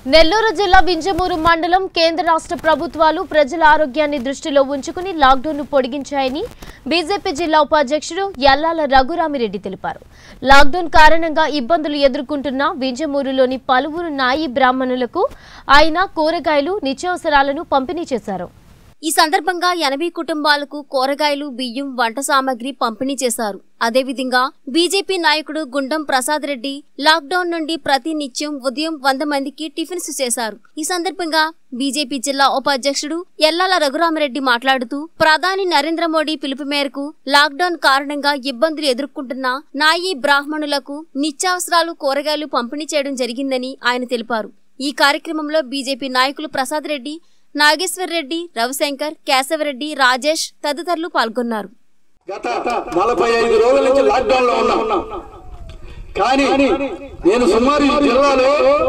నెల్లూరు జిల్లా వింజమూరు మండలం కేంద్ర రాష్ట్ర ప్రభుత్వాలు ప్రజల ఆరోగ్యాన్ని దృష్టిలో ఉంచుకుని లాక్డౌన్ను పొడిగించాయని బీజేపీ జిల్లా ఉపాధ్యక్షుడు యల్లాల రఘురామిరెడ్డి తెలిపారు లాక్డౌన్ కారణంగా ఇబ్బందులు ఎదుర్కొంటున్న వింజమూరులోని పలువురు నాయి బ్రాహ్మణులకు ఆయన కూరగాయలు నిత్యావసరాలను పంపిణీ చేశారు ఈ సందర్భంగా ఎనభై కుటుంబాలకు కూరగాయలు బియ్యం వంట సామాగ్రి పంపిణీ చేశారు అదేవిధంగా బీజేపీ నాయకుడు గుండం ప్రసాద్ రెడ్డి లాక్డౌన్ నుండి ప్రతి నిత్యం ఉదయం వంద మందికి టిఫిన్స్ చేశారు ఈ సందర్భంగా బీజేపీ జిల్లా ఉపాధ్యక్షుడు ఎల్లాల రఘురామరెడ్డి మాట్లాడుతూ ప్రధాని నరేంద్ర మోడీ పిలుపు మేరకు లాక్డౌన్ కారణంగా ఇబ్బందులు ఎదుర్కొంటున్న నాయి బ్రాహ్మణులకు నిత్యావసరాలు కూరగాయలు పంపిణీ చేయడం జరిగిందని ఆయన తెలిపారు ఈ కార్యక్రమంలో బీజేపీ నాయకులు ప్రసాద్ రెడ్డి నాగేశ్వర్ రెడ్డి రవిశంకర్ కేశవరెడ్డి రాజేష్ తదితరులు పాల్గొన్నారు గత నలభై ఐదు రోజుల నుంచి లాక్డౌన్ లో ఉన్నాం కానీ నేను సుమారు ఈ జిల్లాలో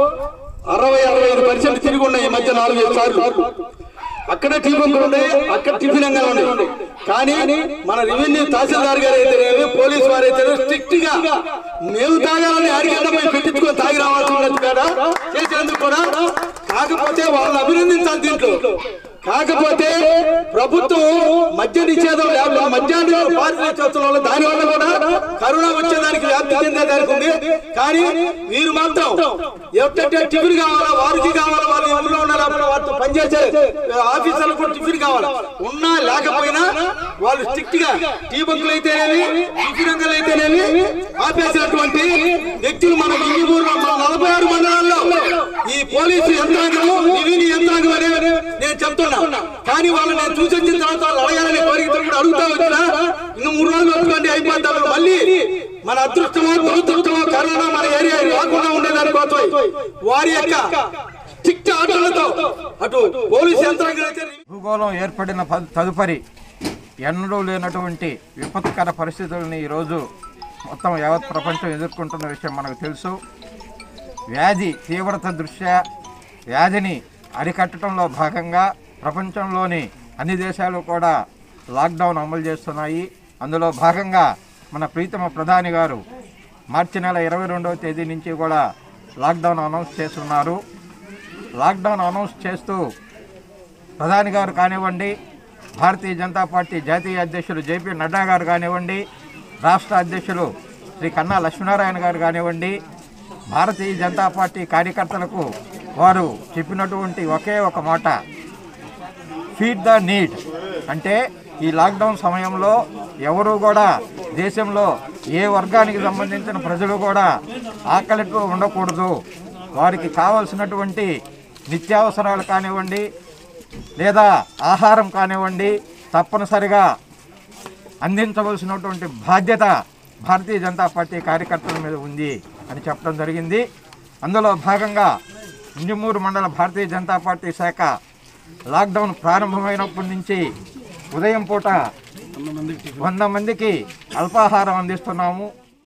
అరవై అరవై ఐదు పర్సెంట్ తిరిగి ఉన్నాయి ఈ మధ్య నాలుగైదు సార్లు అక్కడ టిఫిన్ ఉండే అక్కడ టిఫిన్ అంగా ఉండే కానీ మన రెవెన్యూ తహసీల్దార్ గారు అయితేనేమి పోలీస్ వారు అయితే స్ట్రిక్ట్ గా మేము తాగాలని అడిగేటపై పెట్టించుకొని తాగి రావాల్సి ఉండదు కదా చేసినందుకు కూడా కాకపోతే వాళ్ళని అభినందించాలి దీంట్లో కాకపోతే ప్రభుత్వం మద్య నిషేధం లేకుండా మద్యాన్ని పారిశ్రామిక దాని వల్ల కూడా కరోనా వచ్చేదానికి వ్యాప్తి చెందేదానికి ఉంది కానీ వీరు మాత్రం ఎట్టంటే టిఫిన్ కావాలా వారికి కావాలా వాళ్ళు ఊళ్ళో ఉండాలి వారితో పనిచేసే ఆఫీసర్లకు కూడా టిఫిన్ కావాలా ఉన్నా లేకపోయినా వాళ్ళు స్ట్రిక్ట్ గా టీ బంకులు అయితేనేమి టిఫిన్ రంగాలు అయితేనేమి ఆపేసినటువంటి వ్యక్తులు మన ఇంజూరులో మన నలభై ఆరు మండలాల్లో ఈ పోలీసు యంత్రాంగము రెవెన్యూ యంత్రాంగం అనేది నేను చెప్తున్నా కానీ వాళ్ళు నేను చూసి వచ్చిన తర్వాత వాళ్ళు అడగాలని కోరికతో కూడా అడుగుతా వచ్చినా ఇంకా మూడు రోజులు వస్తుంది అయిపోతారు మళ్ళీ మన అదృష్టమో దురదృష్టమో కరోనా మన ఏరియా రాకుండా ఉండేదాని కోసం వారి యొక్క స్ట్రిక్ట్ ఆటలతో అటు పోలీసు యంత్రాంగం అయితే భూగోళం ఏర్పడిన ప- తదుపరి ఎన్నడూ లేనటువంటి విపత్కర పరిస్థితులను ఈరోజు మొత్తం యావత్ ప్రపంచం ఎదుర్కొంటున్న విషయం మనకు తెలుసు వ్యాధి తీవ్రత దృష్ట్యా వ్యాధిని అరికట్టడంలో భాగంగా ప్రపంచంలోని అన్ని దేశాలు కూడా లాక్డౌన్ అమలు చేస్తున్నాయి అందులో భాగంగా మన ప్రీతమ ప్రధాని గారు మార్చి నెల ఇరవై రెండవ తేదీ నుంచి కూడా లాక్డౌన్ అనౌన్స్ చేస్తున్నారు లాక్డౌన్ అనౌన్స్ చేస్తూ ప్రధాని గారు కానివ్వండి భారతీయ జనతా పార్టీ జాతీయ అధ్యక్షులు జేపీ నడ్డా గారు కానివ్వండి రాష్ట్ర అధ్యక్షులు శ్రీ కన్నా లక్ష్మీనారాయణ గారు కానివ్వండి భారతీయ జనతా పార్టీ కార్యకర్తలకు వారు చెప్పినటువంటి ఒకే ఒక మాట ఫీడ్ ద నీడ్ అంటే ఈ లాక్డౌన్ సమయంలో ఎవరు కూడా దేశంలో ఏ వర్గానికి సంబంధించిన ప్రజలు కూడా ఆకలితో ఉండకూడదు వారికి కావలసినటువంటి నిత్యావసరాలు కానివ్వండి లేదా ఆహారం కానివ్వండి తప్పనిసరిగా అందించవలసినటువంటి బాధ్యత భారతీయ జనతా పార్టీ కార్యకర్తల మీద ఉంది అని చెప్పడం జరిగింది అందులో భాగంగా ఇంజమూరు మండల భారతీయ జనతా పార్టీ శాఖ లాక్డౌన్ ప్రారంభమైనప్పటి నుంచి ఉదయం పూట వంద మందికి అల్పాహారం అందిస్తున్నాము